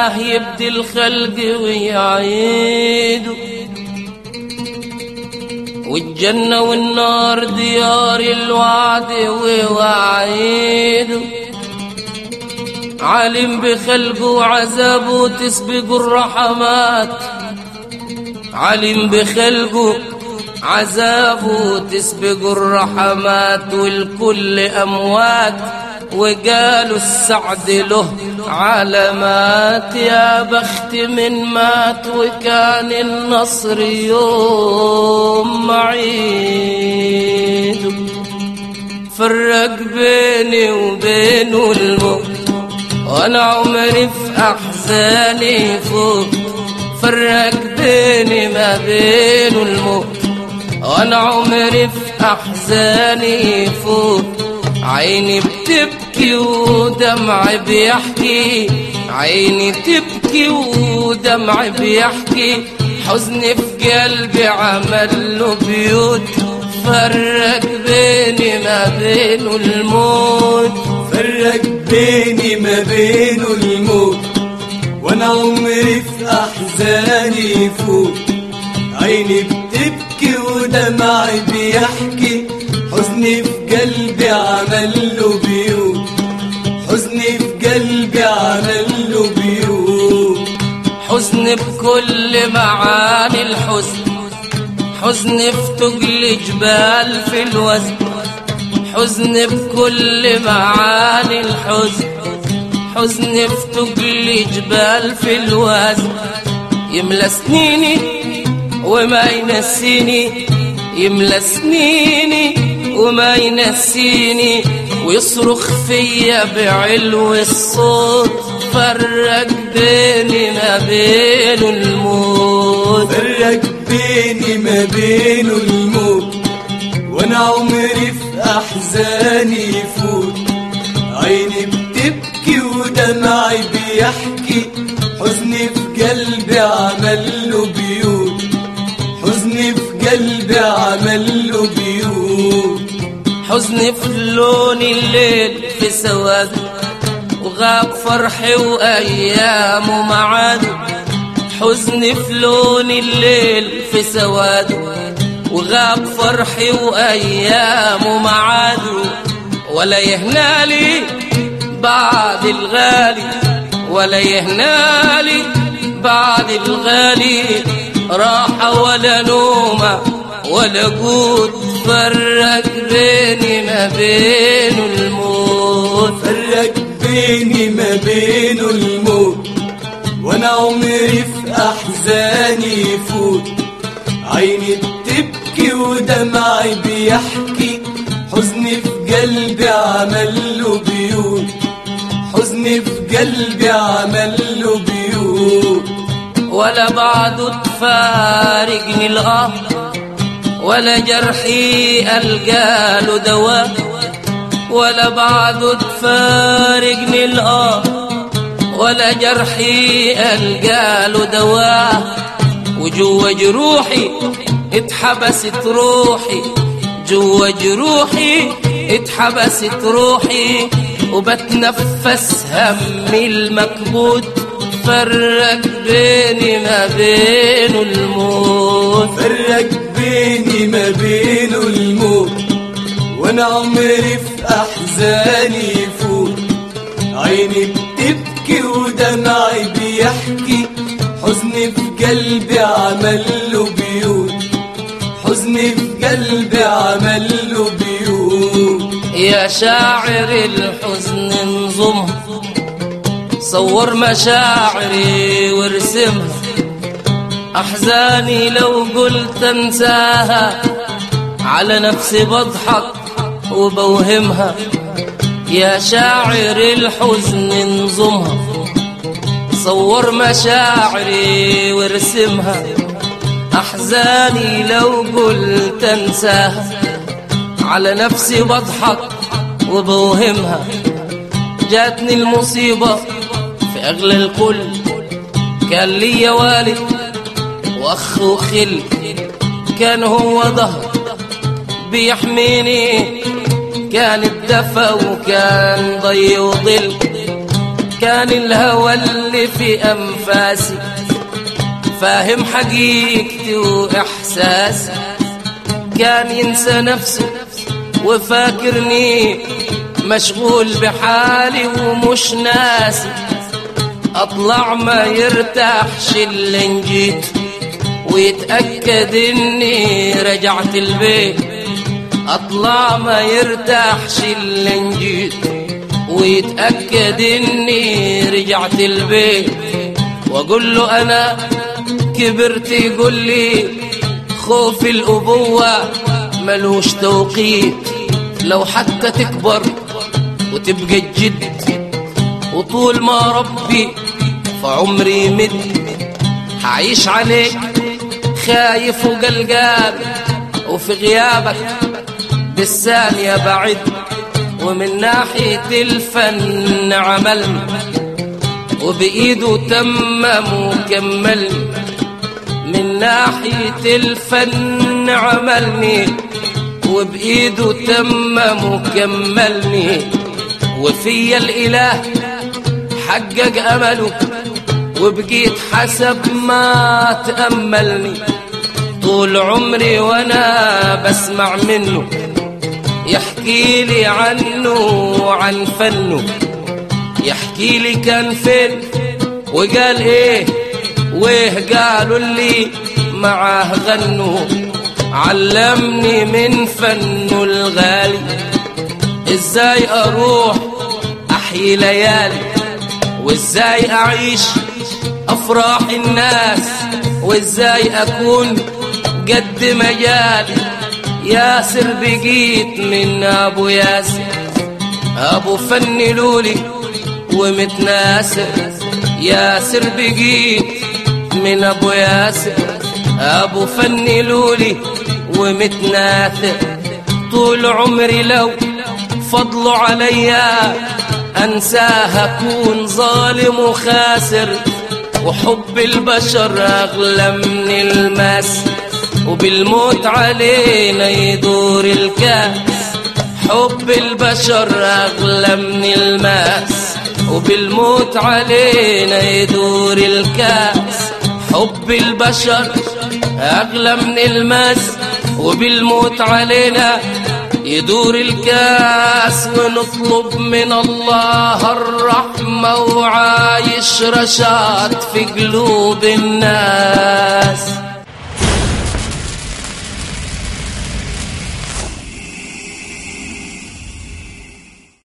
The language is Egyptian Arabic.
الإله يبدي الخلق ويعيده والجنة والنار ديار الوعد ووعيده عالم بخلقه وعذابه تسبق الرحمات علم بخلقه عذابه تسبق الرحمات والكل أموات وقالوا السعد له علامات يا بخت من مات وكان النصر يوم معيد فرق بيني وبينه الموت وانا عمري في احزاني فوق فرق بيني ما بينه الموت وانا عمري في احزاني فوق عيني بتبكي ودمعي بيحكي عيني تبكي ودمعي بيحكي حزني في قلبي عمل له بيوت فرق بيني ما بينه الموت فرق بيني ما بينه الموت وانا عمري في احزاني فوق عيني بتبكي ودمعي بيحكي حزني في قلبي عمل له بيوت حزني في قلبي عمل له بيوت حزن بكل معاني الحزن حزن في تقل جبال في الوزن حزن بكل معاني الحزن حزن في تقل جبال في الوزن يملى سنيني وما ينسيني يملى سنيني وما ينسيني ويصرخ فيا بعلو الصوت فرق بيني ما بينه الموت فرق بيني ما بينه الموت وانا عمري في احزاني فوت عيني بتبكي ودمعي بيحكي حزني في قلبي عمل له بيوت حزني في قلبي عمل له بيوت حزني في لون الليل في سواد وغاب فرحي وأيامه معاد حزني في لون الليل في سواد وغاب فرحي وأيامه معاد ولا يهنالي بعد الغالي ولا يهنالي بعد الغالي راحة ولا نومة ولا قوت فرق بيني ما بينه الموت فرق بيني ما بينه الموت وانا عمري في احزاني فوت عيني بتبكي ودمعي بيحكي حزني في قلبي عمل له بيوت حزني في قلبي عمل له بيوت ولا بعده تفارقني الآه ولا جرحي ألقى له دواء ولا بعده تفارقني الآه ولا جرحي ألقى له دواء وجوا جروحي اتحبست روحي جوا جروحي اتحبست روحي وبتنفس همي المكبوت فرق بيني ما بينه الموت فرق بيني ما بينه الموت وانا عمري في احزاني فوت عيني بتبكي ودمعي بيحكي حزني في قلبي عمل له بيوت حزني في قلبي عمل له بيوت يا شاعر الحزن انظمها صور مشاعري وارسمها أحزاني لو قلت انساها على نفسي بضحك وبوهمها يا شاعر الحزن انظمها صور مشاعري وارسمها أحزاني لو قلت انساها على نفسي بضحك وبوهمها جاتني المصيبة في أغلى الكل كان لي والد وأخ وخل كان هو ظهر بيحميني كان الدفا وكان ضي وظل كان الهوى اللي في أنفاسي فاهم حقيقتي وإحساسي كان ينسى نفسه وفاكرني مشغول بحالي ومش ناسي اطلع ما يرتاحش اللي نجيت ويتأكد اني رجعت البيت اطلع ما يرتاحش اللي نجيت ويتأكد اني رجعت البيت واقول له انا كبرت يقول لي خوف الابوة ملوش توقيت لو حتى تكبر وتبقى الجد وطول ما ربي فعمري مد حعيش عليك خايف وقلقان وفي غيابك بالثانية بعد ومن ناحية الفن عملنا وبإيده تمم وكملني من ناحية الفن عملني وبإيده تمم وكملني وفي الإله حقق أمله وبقيت حسب ما تأملني طول عمري وأنا بسمع منه يحكي لي عنه وعن فنه يحكي لي كان فين وقال ايه ويه قالوا لي معاه غنوا علمني من فنه الغالي ازاي اروح احيي ليالي وازاي اعيش افراح الناس وازاي اكون قد مجالي ياسر بقيت من ابو ياسر ابو فن لولي ومتناسر ياسر بقيت من ابو ياسر ابو فن لولي ومتناثر طول عمري لو فضلوا عليا انساها اكون ظالم وخاسر وحب البشر اغلى من الماس وبالموت علينا يدور الكاس حب البشر اغلى من الماس وبالموت علينا يدور الكاس حب البشر اغلى من الماس وبالموت علينا يدور الكاس ونطلب من الله الرحمة وعايش رشاد في قلوب الناس